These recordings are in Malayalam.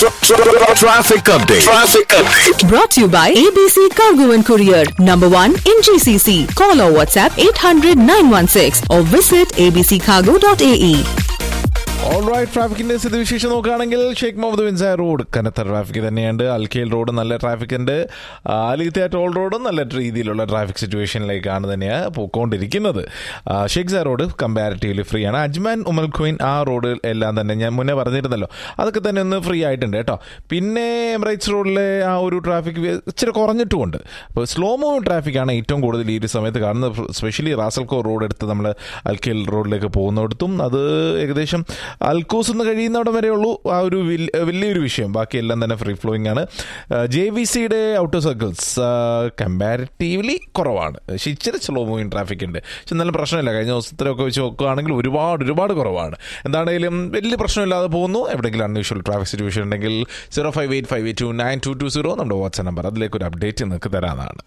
Traffic update. Traffic update. Brought to you by ABC Cargo and Courier, number one in GCC. Call or WhatsApp 800 916 or visit abccargo.ae. Alright ട്രാഫിക്കിന്റെ സ്ഥിതിവിശേഷം നോക്കുകയാണെങ്കിൽ ഷെയ്ഖ് മുഹമ്മദ് ബിൻസായ റോഡ് കനത്ത ട്രാഫിക് തന്നെയുണ്ട് അൽക്കേൽ റോഡ് നല്ല ട്രാഫിക് ഉണ്ട് അലിത്തിയ ടോൾ റോഡും നല്ല രീതിയിലുള്ള ട്രാഫിക് സിറ്റുവേഷനിലേക്കാണ് തന്നെയാണ് പോയിക്കൊണ്ടിരിക്കുന്നത് ആ, ഷെയ്ഖ് സാർ റോഡ് കമ്പാരിറ്റീവ്ലി ഫ്രീ ആണ് അജ്മാൻ ഉമൽ ഖുയിൻ ആ റോഡ് എല്ലാം തന്നെ ഞാൻ മുന്നേ പറഞ്ഞിരുന്നല്ലോ അതൊക്കെ തന്നെ ഒന്ന് ഫ്രീ ആയിട്ടുണ്ട് കേട്ടോ പിന്നെ എമിറേറ്റ്സ് റോഡിലെ ആ ഒരു ട്രാഫിക് ഇച്ചിരി കുറഞ്ഞിട്ടുമുണ്ട് അപ്പോൾ സ്ലോ മൂവിങ് ട്രാഫിക്കാണ് ഏറ്റവും കൂടുതൽ ഈ ഒരു സമയത്ത് കാണുന്നത് സ്പെഷ്യലി റാസൽകോ റോഡ് എടുത്ത് നമ്മൾ അൽക്കേൽ റോഡിലേക്ക് പോകുന്നിടത്തും അത് ഏകദേശം അൽക്കൂസ് എന്ന് കഴിയുന്നിടം വരെ ഉള്ളൂ ആ ഒരു വലി- വലിയൊരു വിഷയം ബാക്കിയെല്ലാം തന്നെ ഫ്രീ ഫ്ലോയിങ് ആണ് ജെ വി സിയുടെ ഔട്ടർ സർക്കിൾസ് കമ്പാരിറ്റീവ്ലി കുറവാണ് പക്ഷെ ഇച്ചിരി സ്ലോ മൂവിങ് ട്രാഫിക് ഉണ്ട് പക്ഷെ എന്നാലും പ്രശ്നമില്ല കഴിഞ്ഞ ദിവസത്തിലൊക്കെ വെച്ച് നോക്കുകയാണെങ്കിൽ ഒരുപാട് ഒരുപാട് കുറവാണ് എന്താണെങ്കിലും വലിയ പ്രശ്നമില്ലാതെ പോകുന്നു എവിടെയെങ്കിലും അൺയൂഷ്വൽ ട്രാഫിക് സിറ്റുവേഷൻ ഉണ്ടെങ്കിൽ zero five eight five eight two nine two two zero നമ്മുടെ വാട്സ്ആപ്പ് നമ്പർ അതിലേക്ക് ഒരു അപ്ഡേറ്റ് നിങ്ങൾക്ക് തരാനാണ്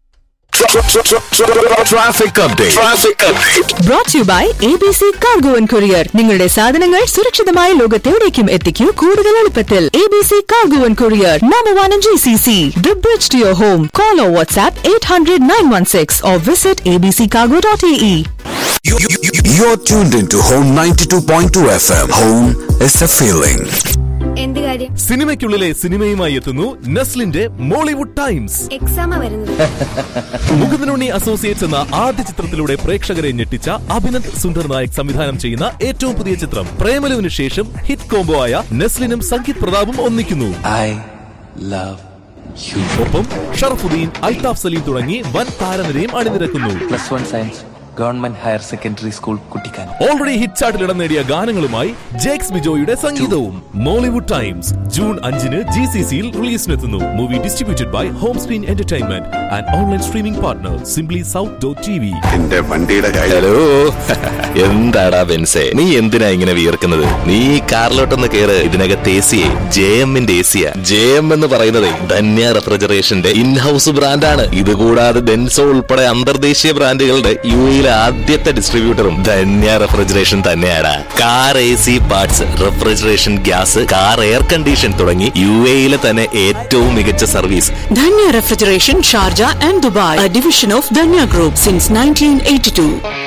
Traffic update. Traffic update. Brought to you by ABC Cargo and Courier. നിങ്ങളുടെ സാധനങ്ങൾ സുരക്ഷിതമായ ലോകത്തെവിടേക്കും എത്തിക്കൂ കൂടുതൽ എളുപ്പത്തിൽ ABC Cargo and Courier, number one in GCC. The bridge to your home. Call or WhatsApp 800 916 or visit abccargo.ae. You- you- you- You're tuned into Home 92.2 FM. Home is a feeling. എന്ത് കാര്യം സിനിമയ്ക്കുള്ളിലെ സിനിമയുമായി എത്തുന്നു നസ്ലിന്റെ മോളിവുഡ് ടൈംസ് എക്സാമാ വരുന്നത് മുകുന്ദനുണ്ണി അസോസിയേറ്റ്സ് എന്ന ആദ്യ ചിത്രത്തിലൂടെ പ്രേക്ഷകരെ ഞെട്ടിച്ച അഭിനന്ദ് സുന്ദർ നായക് സംവിധാനം ചെയ്യുന്ന ഏറ്റവും പുതിയ ചിത്രം പ്രേമലുവിന് ശേഷം ഹിറ്റ് കോംബോ ആയ നസ്ലിനും സംഗീത് പ്രതാപും ഒന്നിക്കുന്നു I love you. ഒപ്പം ഷറഫുദ്ദീൻ അൽതാഫ് സലീം തുടങ്ങി വൻ താരനിരയും അണിനിരക്കുന്നു Plus one science, government higher secondary school, Kutikan. Already hit ചാർട്ടിൽ ഇടം നേടിയ ഗാനങ്ങളുമായി ജേക്സ് ബിജോയുടെ സംഗീതവും മോളിവുഡ് ടൈംസ് ജൂൺ അഞ്ചിന് ജി സി സിയിൽ റിലീസിനെത്തുന്നു movie distributed by home screen entertainment and online streaming partner simply south dot T V എന്റെ വണ്ടിയുടെ കാര്യം ഹലോ എന്താടാ ബെൻസേ നീ എന്തിനാ ഇങ്ങനെ വിയർക്കുന്നത് നീ ഈ കാറിലോട്ടൊന്ന് കേറ് ഇതിനകത്ത് എ സിയെ ജെ എമ്മിന്റെ എ സിയാ ജെ എം എന്ന് പറയുന്നത് ധന്യ റെഫ്രിജറേഷന്റെ ഇൻഹൌസ് ബ്രാൻഡാണ് ഇതുകൂടാതെ ഡെൻസോ ഉൾപ്പെടെ അന്തർദേശീയ ബ്രാൻഡുകളുടെ യു എയിലെ ആദ്യത്തെ ഡിസ്ട്രിബ്യൂട്ടറും ധന്യ റെഫ്രിജറേഷൻ തന്നെയാണ് car A C parts refrigeration gas car air condition തുടങ്ങി യു എയിലെ തന്നെ ഏറ്റവും മികച്ച service Dhanya Refrigeration, Sharjah and Dubai, a division of Dhanya Group since 1982.